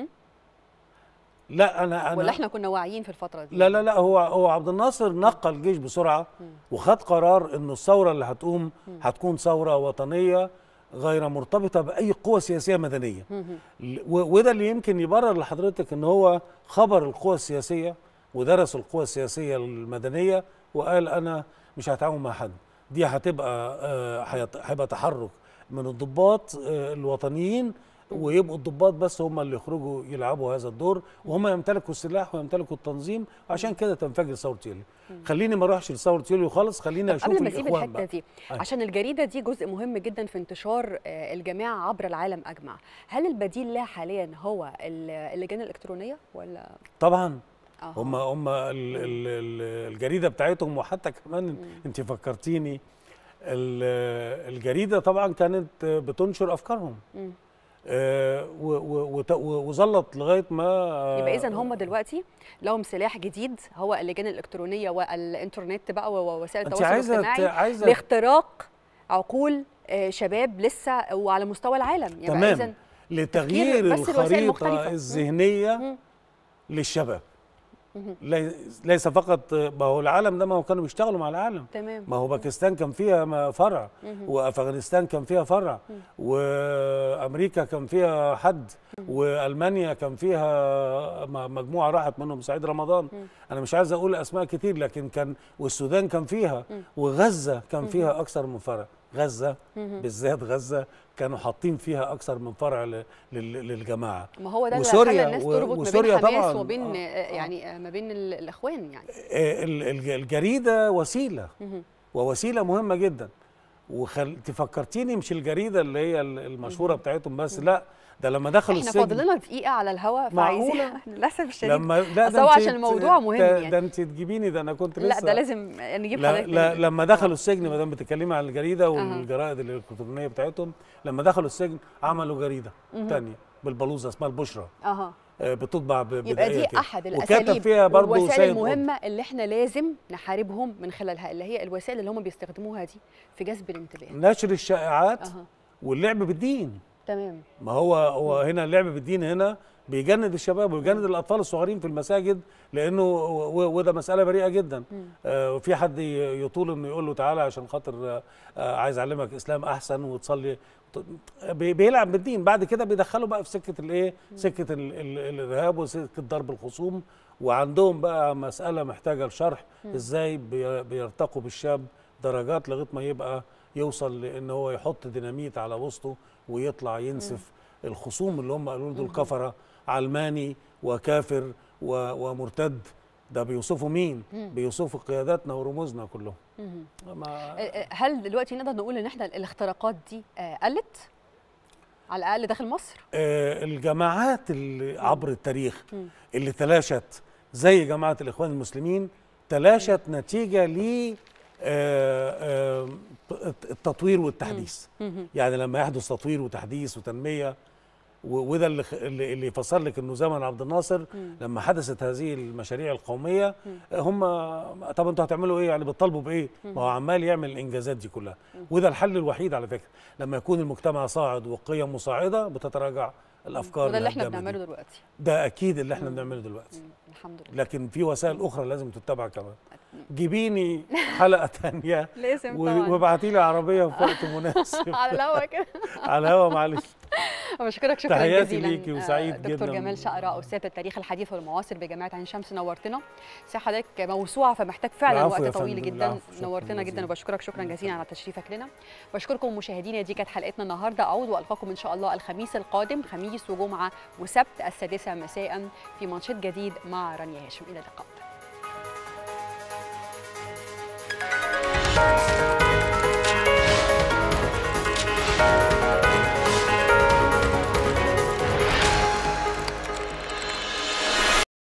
لا انا انا ولا احنا كنا واعيين في الفتره دي لا لا لا هو هو عبد الناصر نقل الجيش بسرعه وخد قرار انه الثوره اللي هتقوم هتكون ثوره وطنيه غير مرتبطه باي قوه سياسيه مدنيه ل- و- وده اللي يمكن يبرر لحضرتك ان هو خبر القوى السياسيه ودرس القوى السياسيه المدنيه وقال انا مش هتعاون مع حد دي هتبقى آه، هيت- هيبقى تحرك من الضباط آه، الوطنيين ويبقوا الضباط بس هم اللي يخرجوا يلعبوا هذا الدور وهم يمتلكوا السلاح ويمتلكوا التنظيم وعشان كده تنفجر ثوره يوليو خليني ما اروحش لثوره يوليو خالص خليني طب اشوف قبل ما اسيب الاخوان الحته بقى دي أيوة. عشان الجريده دي جزء مهم جدا في انتشار آه، الجماعه عبر العالم اجمع هل البديل لها حاليا هو ال- اللجان الالكترونيه ولا طبعا آه. هم هم ال- ال- ال- الجريده بتاعتهم وحتى كمان انت فكرتيني ال- الجريده طبعا كانت بتنشر افكارهم مم. آه، و- و- وت- و- وظلت لغايه ما يبقى اذا هم دلوقتي لهم سلاح جديد هو اللجان الالكترونيه والانترنت بقى ووسائل انت التواصل عايزه الاجتماعي عايزه لاختراق عقول آه، شباب لسه وعلى مستوى العالم يبقى تمام إذن لتغيير بس الوسائل مختلفة. الخريطه مم. الذهنيه مم. للشباب لي- ليس فقط ما هو العالم ده ما هو كانوا بيشتغلوا مع العالم تمام ما هو باكستان كان فيها ما فرع وافغانستان كان فيها فرع وامريكا كان فيها حد والمانيا كان فيها م- مجموعه راحت منهم سعيد رمضان انا مش عايز اقول اسماء كتير لكن كان والسودان كان فيها وغزه كان فيها اكثر من فرع غزه بالذات غزه كانوا حاطين فيها اكثر من فرع ل- لل- للجماعه ما هو ده اللي وسوريا- خلى الناس و- تربط ما وسوريا بين حماس طبعاً. وبين آه، آه، آه. يعني آه، ما بين ال- الاخوان يعني آه، ال- الج- الجريده وسيله ووسيله مهمه جدا وخل... تفكرتيني مش الجريده اللي هي ال- المشهوره بتاعتهم بس لا ده لما دخلوا احنا السجن فاضل لنا دقيقه على الهواء معقولة؟ فعايزين للاسف الشديد لما لا أصل هو أنت عشان الموضوع ت- مهم ت- يعني. ده انت تجيبيني ده انا كنت لسه لا ده لازم نجيب لا حضرتك لا من- لما دخلوا السجن ما دام بتتكلمي عن الجريده والجرائد الالكترونيه بتاعتهم لما دخلوا السجن عملوا جريده ثانيه بالبلوزه اسمها البشرى اها آه، بتطبع ب- يبقى بدقيقة دي كده. احد وكتب الاساليب فيها برضه والوسائل سيد قطب. المهمه اللي احنا لازم نحاربهم من خلالها اللي هي الوسائل اللي هم بيستخدموها دي في جذب الانتباه نشر الشائعات اها واللعب بالدين تمام ما هو هو هنا اللعب بالدين هنا بيجند الشباب وبيجند الاطفال الصغيرين في المساجد لانه و- وده مساله بريئه جدا آه وفي حد ي- يطول انه يقول له تعالى عشان خاطر آه آه، عايز اعلمك اسلام احسن وتصلي ط- بي- بيلعب بالدين بعد كده بيدخلوا بقى في سكه الايه سكه ال ال الارهاب وسكه ضرب الخصوم وعندهم بقى مساله محتاجه لشرح ازاي بي- بيرتقوا بالشاب درجات لغايه ما يبقى يوصل لان هو يحط ديناميت على وسطه ويطلع ينسف الخصوم اللي هم قالوا له دول كفره علماني وكافر و- ومرتد ده بيوصفوا مين؟ بيوصفوا قياداتنا ورموزنا كلهم ما آه، آه، هل دلوقتي نقدر نقول ان احنا الاختراقات دي آه، قلت على الاقل داخل مصر آه، الجماعات اللي عبر التاريخ اللي تلاشت زي جماعة الإخوان المسلمين تلاشت نتيجة ل آه، آه، التطوير والتحديث يعني لما يحدث تطوير وتحديث وتنمية و- وده اللي خ- اللي اللي يفسر لك انه زمن عبد الناصر لما حدثت هذه المشاريع القوميه هم طب انتوا هتعملوا ايه يعني بتطالبوا بايه؟ ما هو عمال يعمل الانجازات دي كلها وده الحل الوحيد على فكره لما يكون المجتمع صاعد وقيم مصاعده بتتراجع الافكار وده اللي احنا الهدامة دي. بنعمله دلوقتي ده اكيد اللي احنا بنعمله دلوقتي الحمد لله لكن في وسائل اخرى لازم تتبع كمان جيبيني حلقه ثانيه لازم طبعا وابعتي لي عربيه في وقت مناسب على الهوا كده على الهوا معلش بشكرك شكرا تحياتي جزيلا ليكي آه، وسعيد دكتور جداً. جمال شقرة استاذ التاريخ الحديث والمعاصر بجامعه عين شمس نورتنا سي حضرتك موسوعه فمحتاج فعلا العفو وقت يا طويل فندم، جدا العفو، شكراً نورتنا جدا جزيلاً. وبشكرك شكرا جزيلا على تشريفك لنا بشكركم مشاهدينا دي كانت حلقتنا النهارده اعود والقاكم ان شاء الله الخميس القادم خميس وجمعه وسبت السادسه مساء في منشط جديد مع رانيا هاشم الى اللقاء